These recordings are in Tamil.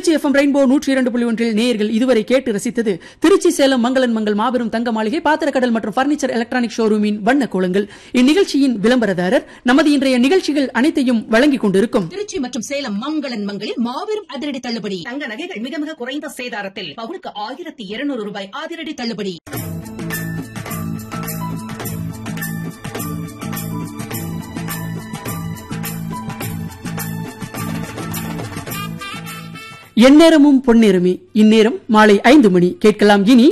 திருச்சி எஃப்எம் ரெயின்போ நூற்றி இரண்டு புள்ளி ஒன்றில் நேயர்கள் இதுவரை கேட்டு ரசித்தது திருச்சி சேலம் மங்களன் மங்கள் மாபெரும் தங்க மாளிகை பாத்திரக்கடல் மற்றும் பர்னிச்சர் எலக்ட்ரானிக் ஷோரூமின் வண்ண கோலங்கள் இந்நிகழ்ச்சியின் விளம்பரதாரர் நமது இன்றைய நிகழ்ச்சிகள் அனைத்தையும் வழங்கிக் கொண்டிருக்கும் திருச்சி மற்றும் சேலம் மங்களன் மங்களில் மாபெரும் அதிரடி தள்ளுபடி தங்க நகைகள் மிக மிக குறைந்த சேதாரத்தில் பவுனுக்கு ஆயிரத்தி இருநூறு ரூபாய் அதிரடி தள்ளுபடி எந்நேரமும் பொன்னேரமே இந்நேரம் மாலை ஐந்து மணி கேட்கலாம் இனி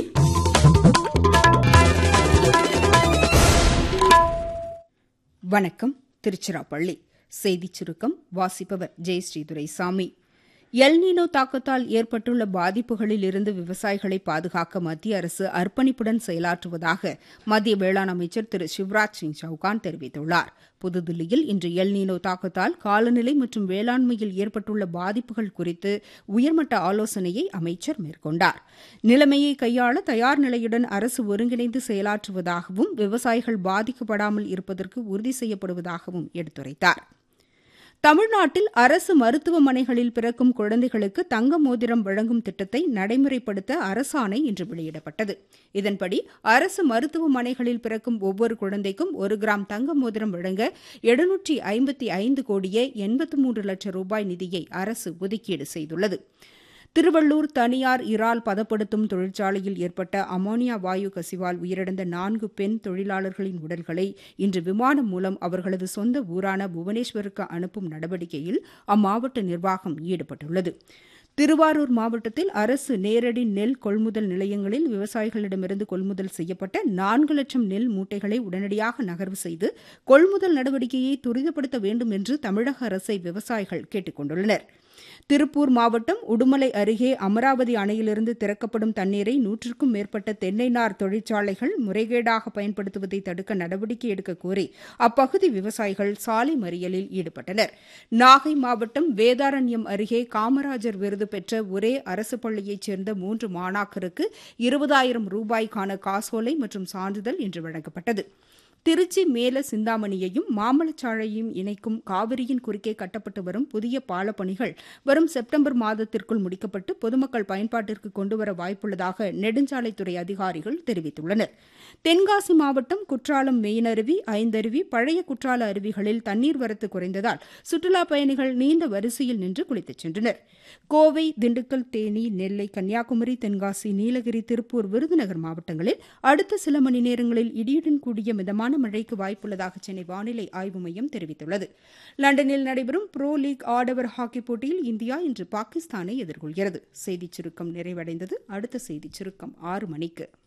வணக்கம் திருச்சிராப்பள்ளி செய்திச் சுருக்கம் வாசிப்பவர் ஜெயஸ்ரீ துரைசாமி எல்னினோ தாக்கத்தால் ஏற்பட்டுள்ள பாதிப்புகளில் இருந்து விவசாயிகளை பாதுகாக்க மத்திய அரசு அர்ப்பணிப்புடன் செயலாற்றுவதாக மத்திய வேளாண் அமைச்சர் திரு சிவராஜ் சிங் சௌகான் தெரிவித்துள்ளார் புதுதில்லியில் இன்று எல்னினோ தாக்கத்தால் காலநிலை மற்றும் வேளாண்மையில் ஏற்பட்டுள்ள பாதிப்புகள் குறித்து உயர்மட்ட ஆலோசனையை அமைச்சர் மேற்கொண்டார் நிலைமையை கையாள தயார் நிலையுடன் அரசு ஒருங்கிணைந்து செயலாற்றுவதாகவும் விவசாயிகள் பாதிக்கப்படாமல் இருப்பதற்கு உறுதி செய்யப்படுவதாகவும் எடுத்துரைத்தார் தமிழ்நாட்டில் அரசு மருத்துவமனைகளில் பிறக்கும் குழந்தைகளுக்கு தங்க மோதிரம் வழங்கும் திட்டத்தை நடைமுறைப்படுத்த அரசாணை இன்று வெளியிடப்பட்டது இதன்படி அரசு மருத்துவமனைகளில் பிறக்கும் ஒவ்வொரு குழந்தைக்கும் ஒரு கிராம் தங்க மோதிரம் வழங்க எழுநூற்றி ஐம்பத்தி ஐந்து கோடியே எண்பத்து மூன்று லட்சம் ரூபாய் நிதியை அரசு ஒதுக்கீடு செய்துள்ளது திருவள்ளூர் தனியார் இறால் பதப்படுத்தும் தொழிற்சாலையில் ஏற்பட்ட அமோனியா வாயு கசிவால் உயிரிழந்த நான்கு பெண் தொழிலாளர்களின் உடல்களை இன்று விமானம் மூலம் அவர்களது சொந்த ஊரான புவனேஸ்வருக்கு அனுப்பும் நடவடிக்கையில் அம்மாவட்ட நிர்வாகம் ஈடுபட்டுள்ளது திருவாரூர் மாவட்டத்தில் அரசு நேரடி நெல் கொள்முதல் நிலையங்களில் விவசாயிகளிடமிருந்து கொள்முதல் செய்யப்பட்ட நான்கு லட்சம் நெல் மூட்டைகளை உடனடியாக நகர்வு செய்து கொள்முதல் நடவடிக்கையை துரிதப்படுத்த வேண்டும் என்று தமிழக அரசை விவசாயிகள் கேட்டுக் கொண்டுள்ளனா் திருப்பூர் மாவட்டம் உடுமலை அருகே அமராவதி அணையிலிருந்து திறக்கப்படும் தண்ணீரை நூற்றுக்கும் மேற்பட்ட தென்னை நார் தொழிற்சாலைகள் முறைகேடாக பயன்படுத்துவதை தடுக்க நடவடிக்கை எடுக்க கோரி அப்பகுதி விவசாயிகள் சாலை மறியலில் ஈடுபட்டனர் நாகை மாவட்டம் வேதாரண்யம் அருகே காமராஜர் விருது பெற்ற ஒரே அரசு பள்ளியைச் சேர்ந்த மூன்று மாணாக்கருக்கு இருபதாயிரம் ரூபாய்க்கான காசோலை மற்றும் சான்றிதழ் இன்று வழங்கப்பட்டது திருச்சி மேல சிந்தாமணியையும் மாம்பழச்சாலையும் இணைக்கும் காவிரியின் குறுக்கே கட்டப்பட்டு வரும் புதிய பாலப்பணிகள் வரும் செப்டம்பர் மாதத்திற்குள் முடிக்கப்பட்டு பொதுமக்கள் பயன்பாட்டிற்கு கொண்டுவர வாய்ப்புள்ளதாக நெடுஞ்சாலைத்துறை அதிகாரிகள் தெரிவித்துள்ளனர் தென்காசி மாவட்டம் குற்றாலம் மெயினருவி ஐந்தருவி பழைய குற்றால அருவிகளில் தண்ணீர் வரத்து குறைந்ததால் சுற்றுலாப் பயணிகள் நீண்ட வரிசையில் நின்று குளித்துச் சென்றனர் கோவை திண்டுக்கல் தேனி நெல்லை கன்னியாகுமரி தென்காசி நீலகிரி திருப்பூர் விருதுநகர் மாவட்டங்களில் அடுத்த சில மணி நேரங்களில் இடியுடன் கூடிய மிதமான மழைக்கு வாய்ப்புள்ளதாக சென்னை வானிலை ஆய்வு மையம் தெரிவித்துள்ளது லண்டனில் நடைபெறும் புரோ லீக் ஆடவர் ஹாக்கி போட்டியில் இந்தியா இன்று பாகிஸ்தானை எதிர்கொள்கிறது செய்திச் சுருக்கம் நிறைவடைந்தது அடுத்த செய்திச் சுருக்கம் ஆறு மணிக்கு